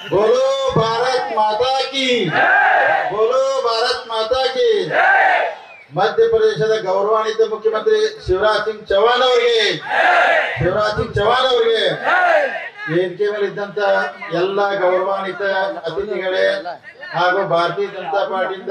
बोलो भारत माता की बोलो भारत माता की ಮಧ್ಯಪ್ರದೇಶದ ಗೌರವಾನ್ವಿತ ಮುಖ್ಯಮಂತ್ರಿ ಶಿವರಾಜ್ ಸಿಂಗ್ ಚೌಹಾಣ್ ಅವರಿಗೆ ಶಿವರಾಜ್ ಸಿಂಗ್ ಚೌಹಾಣ್ ಅವರಿಗೆ ವೇದಿಕೆ ಮೇಲೆ ಇದ್ದಂತ ಎಲ್ಲ ಗೌರವಾನ್ವಿತ ಅತಿಥಿಗಳೇ ಹಾಗೂ ಭಾರತೀಯ ಜನತಾ ಪಾರ್ಟಿಯಿಂದ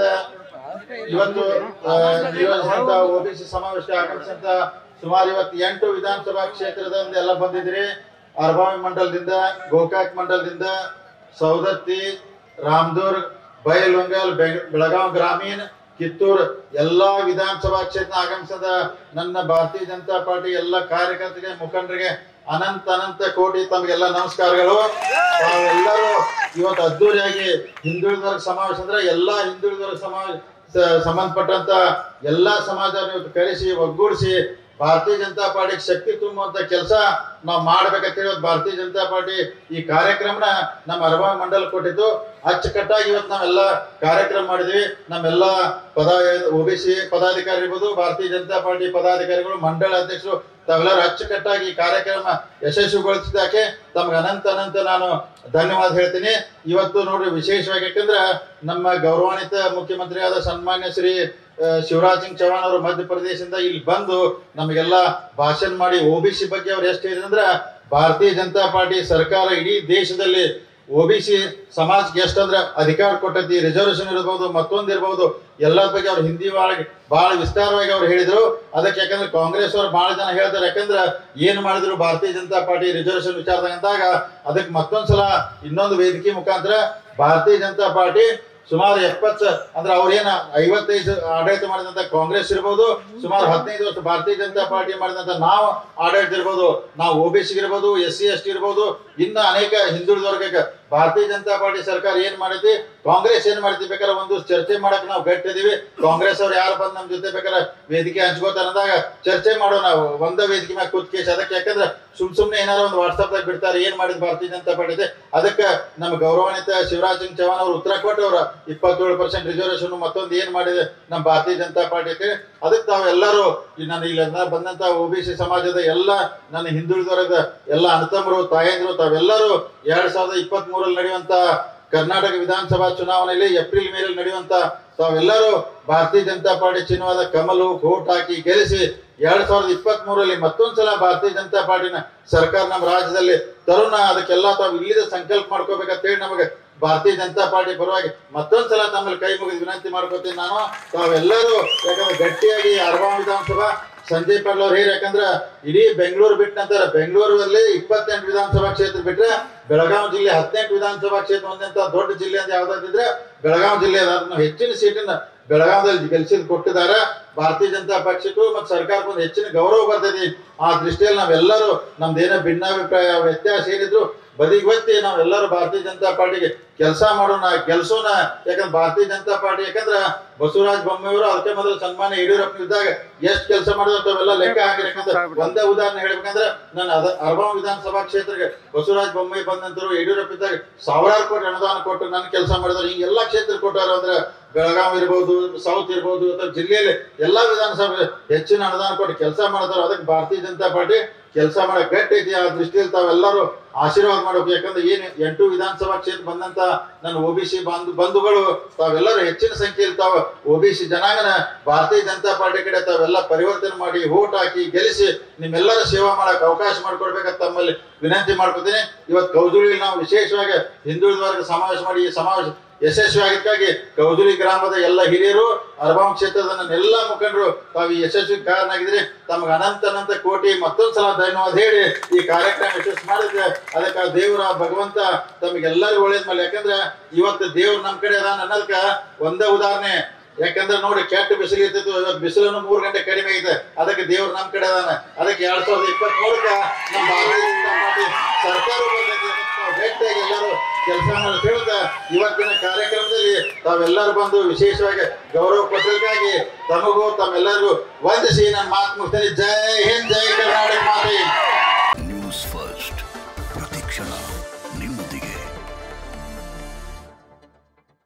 ಇವತ್ತು ಆ, ನಿಯೋಜಿಸಿದಂತ ಒಬಿಸಿ ಸಮಾವೇಶಕ್ಕೆ ಆಗಮಿಸಿದಂತ ಸುಮಾರು ಇವತ್ತು ಎಂಟು ವಿಧಾನಸಭಾ ಕ್ಷೇತ್ರದಿಂದ ಎಲ್ಲ ಬಂದಿದ್ರಿ ಅರ್ಬಾವಿ ಮಂಡಲದಿಂದ ಗೋಕಾಕ್ ಮಂಡಲದಿಂದ ಸೌದತ್ತಿ ರಾಮದುರ್ಗ್ ಬೈಲೊಂಗಲ್ ಬೆಂಗ್- ಬೆಳಗಾವ್ ಗ್ರಾಮೀಣ ಕಿತ್ತೂರ್ ಎಲ್ಲಾ ವಿಧಾನಸಭಾ ಕ್ಷೇತ್ರ ಆಗಮಿಸಿದ ನನ್ನ ಭಾರತೀಯ ಜನತಾ ಪಾರ್ಟಿ ಎಲ್ಲ ಕಾರ್ಯಕರ್ತರಿಗೆ ಮುಖಂಡರಿಗೆ ಅನಂತ ಅನಂತ ಕೋಟಿ ತಮಗೆಲ್ಲ ನಮಸ್ಕಾರಗಳು ತಾವೆಲ್ಲರೂ ಇವತ್ತು ಅದ್ದೂರಿಯಾಗಿ ಹಿಂದುಳಿದ ವರ್ಗ ಸಮಾವೇಶ ಅಂದ್ರೆ ಎಲ್ಲಾ ಹಿಂದುಳಿದ ವರ್ಗ ಸಮಾವೇಶ ಸ- ಸಂಬಂಧಪಟ್ಟಂತ ಎಲ್ಲಾ ಸಮಾಜವನ್ನು ಇವತ್ತು ಕರೆಸಿ ಒಗ್ಗೂಡಿಸಿ ಭಾರತೀಯ ಜನತಾ ಪಾರ್ಟಿಗೆ ಶಕ್ತಿ ತುಂಬುವಂತ ಕೆಲಸ ನಾವು ಮಾಡ್ಬೇಕಂತ ಹೇಳಿ ಇವತ್ತು ಭಾರತೀಯ ಜನತಾ ಪಾರ್ಟಿ ಈ ಕಾರ್ಯಕ್ರಮನ ನಮ್ಮ ಅರಬಾ ಮಂಡಲ ಕೊಟ್ಟಿದ್ದು ಅಚ್ಚುಕಟ್ಟಾಗಿ ಇವತ್ತು ನಾವೆಲ್ಲ ಕಾರ್ಯಕ್ರಮ ಮಾಡಿದ್ವಿ ನಮ್ಮೆಲ್ಲ ಪದ ಒಬಿಸಿ ಪದಾಧಿಕಾರಿ ಇರ್ಬೋದು ಭಾರತೀಯ ಜನತಾ ಪಾರ್ಟಿ ಪದಾಧಿಕಾರಿಗಳು ಮಂಡಳ ಅಧ್ಯಕ್ಷರು ತಾವೆಲ್ಲರೂ ಅಚ್ಚುಕಟ್ಟಾಗಿ ಈ ಕಾರ್ಯಕ್ರಮ ಯಶಸ್ವಿಗೊಳಿಸಿದ್ದಕ್ಕೆ ತಮ್ಗೆ ಅನಂತ ಅನಂತ ನಾನು ಧನ್ಯವಾದ ಹೇಳ್ತೀನಿ ಇವತ್ತು ನೋಡ್ರಿ ವಿಶೇಷವಾಗಿ ಯಾಕಂದ್ರ ನಮ್ಮ ಗೌರವಾನ್ವಿತ ಮುಖ್ಯಮಂತ್ರಿ ಆದ ಸನ್ಮಾನ್ಯ ಶ್ರೀ ಆ, ಶಿವರಾಜ್ ಸಿಂಗ್ ಚೌಹಾಣ್ ಅವರು ಮಧ್ಯಪ್ರದೇಶದಿಂದ ಇಲ್ಲಿ ಬಂದು ನಮಗೆಲ್ಲ ಭಾಷಣ ಮಾಡಿ ಒಬಿಸಿ ಬಗ್ಗೆ ಅವ್ರು ಎಷ್ಟು ಹೇಳಿದ್ರು ಅಂದ್ರ ಭಾರತೀಯ ಜನತಾ ಪಾರ್ಟಿ ಸರ್ಕಾರ ಇಡೀ ದೇಶದಲ್ಲಿ ಒಬಿಸಿ ಸಮಾಜಕ್ಕೆ ಎಷ್ಟಂದ್ರ ಅಧಿಕಾರ ಕೊಟ್ಟೈತಿ ರಿಸರ್ವೇಶನ್ ಇರ್ಬೋದು ಮತ್ತೊಂದು ಇರ್ಬೋದು ಎಲ್ಲದ ಬಗ್ಗೆ ಅವ್ರು ಹಿಂದಿ ಒಳಗೆ ಬಹಳ ವಿಸ್ತಾರವಾಗಿ ಅವ್ರು ಹೇಳಿದ್ರು ಅದಕ್ಕೆ ಯಾಕಂದ್ರೆ ಕಾಂಗ್ರೆಸ್ ಅವ್ರು ಬಹಳ ಜನ ಹೇಳ್ತಾರೆ ಯಾಕಂದ್ರೆ ಏನ್ ಮಾಡಿದ್ರು ಭಾರತೀಯ ಜನತಾ ಪಾರ್ಟಿ ರಿಸರ್ವೇಶನ್ ವಿಚಾರದಾಗ ಅಂದಾಗ ಅದಕ್ಕೆ ಮತ್ತೊಂದ್ಸಲ ಇನ್ನೊಂದು ವೇದಿಕೆ ಮುಖಾಂತರ ಭಾರತೀಯ ಜನತಾ ಪಾರ್ಟಿ ಸುಮಾರು ಎಪ್ಪತ್ತ ಅಂದ್ರೆ ಅವ್ರೇನ ಐವತ್ತೈದು ಆಡಳಿತ ಮಾಡಿದಂತ ಕಾಂಗ್ರೆಸ್ ಇರ್ಬೋದು ಸುಮಾರು ಹದಿನೈದು ವರ್ಷ ಭಾರತೀಯ ಜನತಾ ಪಾರ್ಟಿ ಮಾಡಿದಂತ ನಾವು ಆಡಳಿತ ಇರ್ಬೋದು ನಾವು ಒಬಿಸಿ ಇರ್ಬೋದು ಎಸ್ ಸಿ ಎಸ್ ಟಿ ಇರ್ಬೋದು ಇನ್ನ ಅನೇಕ ಹಿಂದುಳಿದ ವರ್ಗಕ್ಕೆ ಭಾರತೀಯ ಜನತಾ ಪಾರ್ಟಿ ಸರ್ಕಾರ ಏನ್ ಮಾಡೈತಿ ಕಾಂಗ್ರೆಸ್ ಏನ್ ಮಾಡ್ತಿ ಬೇಕಾದ್ರೆ ಒಂದು ಚರ್ಚೆ ಮಾಡಕ್ ನಾವು ಗಟ್ಟಿ ಇದೀವಿ ಕಾಂಗ್ರೆಸ್ ಅವ್ರು ಯಾರು ಬಂದ್ ನಮ್ ಜೊತೆ ಬೇಕಾದ್ರೆ ವೇದಿಕೆ ಹಂಚ್ಕೋತಾರ ಅಂದಾಗ ಚರ್ಚೆ ಮಾಡೋಣ ಒಂದ ವೇದಿಕೆ ಮ್ಯಾಗ ಕೂತ್ಕೇಶ್ ಅದಕ್ಕೆ ಯಾಕಂದ್ರೆ ಸುಮ್ ಸುಮ್ನೆ ಏನಾರ ಒಂದು ವಾಟ್ಸ್ಆಪ್ ದಾಗ ಬಿಡ್ತಾರೆ ಏನ್ ಮಾಡಿದ್ ಭಾರತೀಯ ಜನತಾ ಪಾರ್ಟಿ ಇದೆ ಅದಕ್ಕೆ ನಮ್ಮ ಗೌರವಾನ್ವಿತ ಶಿವರಾಜ್ ಸಿಂಗ್ ಚೌಹಾಣ್ ಅವರು ಉತ್ತರ ಕೊಟ್ಟವ್ರ ಇಪ್ಪತ್ತೇಳು ಪರ್ಸೆಂಟ್ ರಿಸರ್ವೇಶನ್ ಮತ್ತೊಂದು ಏನ್ ಮಾಡಿದೆ ನಮ್ಮ ಭಾರತೀಯ ಜನತಾ ಪಾರ್ಟಿ ಐತಿ ಅದಕ್ಕೆ ತಾವೆಲ್ಲರೂ ಈ ನನ್ನ ಇಲ್ಲಿ ಬಂದಂತ ಒಬಿಸಿ ಸಮಾಜದ ಎಲ್ಲ ನನ್ನ ಹಿಂದುಳಿದವರದ ಎಲ್ಲ ಅಣ್ಣತಮ್ಮರು ತಾಯಂದಿರು ತಾವೆಲ್ಲರೂ ಎರಡ್ ಸಾವಿರದ ಇಪ್ಪತ್ತ್ ಮೂರಲ್ಲಿ ನಡೆಯುವಂತ ಕರ್ನಾಟಕ ವಿಧಾನಸಭಾ ಚುನಾವಣೆಯಲ್ಲಿ ಏಪ್ರಿಲ್ ಮೇನಲ್ಲಿ ನಡೆಯುವಂತ ತಾವೆಲ್ಲರೂ ಭಾರತೀಯ ಜನತಾ ಪಾರ್ಟಿ ಚಿಹ್ನವಾದ ಕಮಲು ಕೋಟ್ ಹಾಕಿ ಗೆಲ್ಲಿಸಿ ಎರಡ್ ಸಾವಿರದ ಇಪ್ಪತ್ತ್ ಮೂರಲ್ಲಿ ಮತ್ತೊಂದ್ಸಲ ಭಾರತೀಯ ಜನತಾ ಪಾರ್ಟಿನ ಸರ್ಕಾರ ನಮ್ಮ ರಾಜ್ಯದಲ್ಲಿ ತರುಣ ಅದಕ್ಕೆಲ್ಲ ತಾವು ಇಲ್ಲಿದ ಸಂಕಲ್ಪ ಮಾಡ್ಕೋಬೇಕಂತ ಹೇಳಿ ನಮಗೆ ಭಾರತೀಯ ಜನತಾ ಪಾರ್ಟಿ ಪರವಾಗಿ ಮತ್ತೊಂದ್ಸಲ ತಮ್ಮಲ್ಲಿ ಕೈ ಮುಗಿದು ವಿನಂತಿ ಮಾಡ್ಕೋತೀನಿ ನಾನು ತಾವೆಲ್ಲರೂ ಯಾಕಂದ್ರೆ ಗಟ್ಟಿಯಾಗಿ ಅರ್ಬಾ ವಿಧಾನಸಭಾ ಸಂಜಯ್ ಪಾಟೀಲ್ ಅವ್ರು ಹೇಳಿ ಯಾಕಂದ್ರ ಇಡೀ ಬೆಂಗಳೂರು ಬಿಟ್ಟ ನಂತರ ಬೆಂಗಳೂರಲ್ಲಿ ಇಪ್ಪತ್ತೆಂಟು ವಿಧಾನಸಭಾ ಕ್ಷೇತ್ರ ಬಿಟ್ರೆ ಬೆಳಗಾವಿ ಜಿಲ್ಲೆ ಹದಿನೆಂಟು ವಿಧಾನಸಭಾ ಕ್ಷೇತ್ರ ಹೊಂದಂತ ದೊಡ್ಡ ಜಿಲ್ಲೆ ಅಂತ ಯಾವ್ದಾದಿದ್ರೆ ಬೆಳಗಾವಿ ಜಿಲ್ಲೆ ಅದ ಅದನ್ನ ಹೆಚ್ಚಿನ ಸೀಟನ್ನ ಬೆಳಗಾವದಲ್ಲಿ ಗೆಲ್ಸಿದ್ ಕೊಟ್ಟಿದ್ದಾರೆ ಭಾರತೀಯ ಜನತಾ ಪಕ್ಷಕ್ಕೂ ಮತ್ತು ಸರ್ಕಾರಕ್ಕೂ ಒಂದು ಹೆಚ್ಚಿನ ಗೌರವ ಬರ್ತೈತಿ ಆ ದೃಷ್ಟಿಯಲ್ಲಿ ನಾವೆಲ್ಲರೂ ನಮ್ದೇನೋ ಭಿನ್ನಾಭಿಪ್ರಾಯ ವ್ಯತ್ಯಾಸ ಏನಿದ್ರು ಬದಿಗೆ ಒತ್ತಿ ನಾವೆಲ್ಲರೂ ಭಾರತೀಯ ಜನತಾ ಪಾರ್ಟಿಗೆ ಕೆಲಸ ಮಾಡೋಣ ಗೆಲ್ಸೋಣ ಯಾಕಂದ್ರೆ ಭಾರತೀಯ ಜನತಾ ಪಾರ್ಟಿ ಯಾಕಂದ್ರ ಬಸವರಾಜ ಬೊಮ್ಮೆಯವರು ಅದಕ್ಕೆ ಮೊದಲು ಸನ್ಮಾನ್ಯ ಯಡಿಯೂರಪ್ಪ ಇದ್ದಾಗ ಎಷ್ಟ್ ಕೆಲಸ ಮಾಡಿದ್ರು ಅಂತಾವೆಲ್ಲ ಲೆಕ್ಕ ಹಾಕಿ ಯಾಕಂದ್ರೆ ಒಂದೇ ಉದಾಹರಣೆ ಹೇಳ್ಬೇಕಂದ್ರೆ ನನ್ನ ಅದ ಅರ್ಬಾಂ ವಿಧಾನಸಭಾ ಕ್ಷೇತ್ರಕ್ಕೆ ಬಸವರಾಜ ಬೊಮ್ಮಾಯಿ ಬಂದಂತರು ಯಡಿಯೂರಪ್ಪ ಇದ್ದಾಗ ಸಾವಿರಾರು ಕೋಟಿ ಅನುದಾನ ಕೊಟ್ಟು ನನ್ನ ಕೆಲಸ ಮಾಡಿದ್ರು ಹಿಂಗ್ ಎಲ್ಲಾ ಕ್ಷೇತ್ರ ಕೊಟ್ಟಾರ ಅಂದ್ರೆ ಬೆಳಗಾವಿ ಇರ್ಬೋದು ಸೌತ್ ಇರ್ಬೋದು ಅಥವಾ ಜಿಲ್ಲೆಯಲ್ಲಿ ಎಲ್ಲಾ ವಿಧಾನಸಭೆ ಹೆಚ್ಚಿನ ಅನುದಾನ ಕೊಟ್ಟು ಕೆಲಸ ಮಾಡ್ತಾರೆ ಅದಕ್ಕೆ ಭಾರತೀಯ ಜನತಾ ಪಾರ್ಟಿ ಕೆಲಸ ಮಾಡಕ್ ಗಟ್ಟಿ ಐತಿ ಆ ದೃಷ್ಟಿಯಲ್ಲಿ ತಾವೆಲ್ಲರೂ ಆಶೀರ್ವಾದ ಮಾಡಬೇಕು ಯಾಕಂದ್ರೆ ಏನ್ ಎಂಟು ವಿಧಾನಸಭಾ ಕ್ಷೇತ್ರ ಬಂದಂತ ನನ್ನ ಒಬಿಸಿ ಬಂಧು ಬಂಧುಗಳು ತಾವೆಲ್ಲರೂ ಹೆಚ್ಚಿನ ಸಂಖ್ಯೆಯಲ್ಲಿ ತಾವು ಒಬಿಸಿ ಜನಾಂಗನ ಭಾರತೀಯ ಜನತಾ ಪಾರ್ಟಿ ಕಡೆ ತಾವೆಲ್ಲ ಪರಿವರ್ತನೆ ಮಾಡಿ ಓಟ್ ಹಾಕಿ ಗೆಲ್ಲಿಸಿ ನಿಮ್ಮೆಲ್ಲರ ಸೇವಾ ಮಾಡಕ್ ಅವಕಾಶ ಮಾಡ್ಕೊಡ್ಬೇಕಂತ ತಮ್ಮಲ್ಲಿ ವಿನಂತಿ ಮಾಡ್ಕೊತೀನಿ ಇವತ್ತು ಕೌಜುಳಿಯಲ್ಲಿ ನಾವು ವಿಶೇಷವಾಗಿ ಹಿಂದುಳಿದ ವರ್ಗ ಸಮಾವೇಶ ಮಾಡಿ ಈ ಸಮಾವೇಶ ಯಶಸ್ವಿ ಆಗಿದ್ದಕ್ಕಾಗಿ ಕೌಜುಲಿ ಗ್ರಾಮದ ಎಲ್ಲ ಹಿರಿಯರು ಅರಬಾಂ ಕ್ಷೇತ್ರದ ನನ್ನ ಎಲ್ಲ ಮುಖಂಡರು ತಾವು ಈ ಯಶಸ್ವಿ ಕಾರಣ ಆಗಿದ್ರೆ ತಮಗೆ ಅನಂತ ಅನಂತ ಕೋಟಿ ಮತ್ತೊಂದ್ಸಲ ಧನ್ಯವಾದ ಹೇಳಿ ಈ ಕಾರ್ಯಕ್ರಮ ಯಶಸ್ವಿ ಮಾಡಿದ್ರೆ ಅದಕ್ಕೆ ಆ ದೇವರ ಭಗವಂತ ತಮಗೆಲ್ಲರಿಗೂ ಒಳ್ಳೇದ್ ಮೇಲೆ ಯಾಕಂದ್ರೆ ಇವತ್ತು ದೇವ್ರು ನಮ್ ಕಡೆ ಅದಾನ ಅನ್ನೋದಕ್ಕ ಒಂದೇ ಉದಾಹರಣೆ ಯಾಕಂದ್ರೆ ನೋಡಿ ಕೆಟ್ಟ ಬಿಸಿಲು ಇರ್ತಿತ್ತು ಇವತ್ತು ಬಿಸಿಲನ್ನು ಮೂರು ಗಂಟೆ ಕಡಿಮೆ ಐತೆ ಅದಕ್ಕೆ ದೇವ್ರು ನಮ್ ಕಡೆ ಅದಾನ ಅದಕ್ಕೆ ಎರಡ್ ಸಾವಿರದ ಇಪ್ಪತ್ತ್ ಮೂರಕ್ಕ ನಮ್ಮ ಭಾರತೀಯ ಜನತಾ ಪಾರ್ಟಿ ಸರ್ಕಾರ ಬರ್ತೈತಿ ಅಂತ ನಾವು ಗಟ್ಟಿಯಾಗಿ ಎಲ್ಲರೂ ಕೆಲಸ ಮಾಡಿ ಹೇಳ್ತಾ ಇವತ್ತಿನ ಕಾರ್ಯಕ್ರಮದಲ್ಲಿ ತಾವೆಲ್ಲರೂ ಬಂದು ವಿಶೇಷವಾಗಿ ಗೌರವ ಕೊಟ್ಟದಕ್ಕಾಗಿ ತಮಗೂ ತಮ್ಮೆಲ್ಲರಿಗೂ ವಂದಿಸಿ ನನ್ನ ಮಾತು ಮುಗಿಸ್ತೇನೆ ಜೈ ಹಿಂದ್ ಜೈ ಕರ್ನಾಟಕ ಮಾತೆ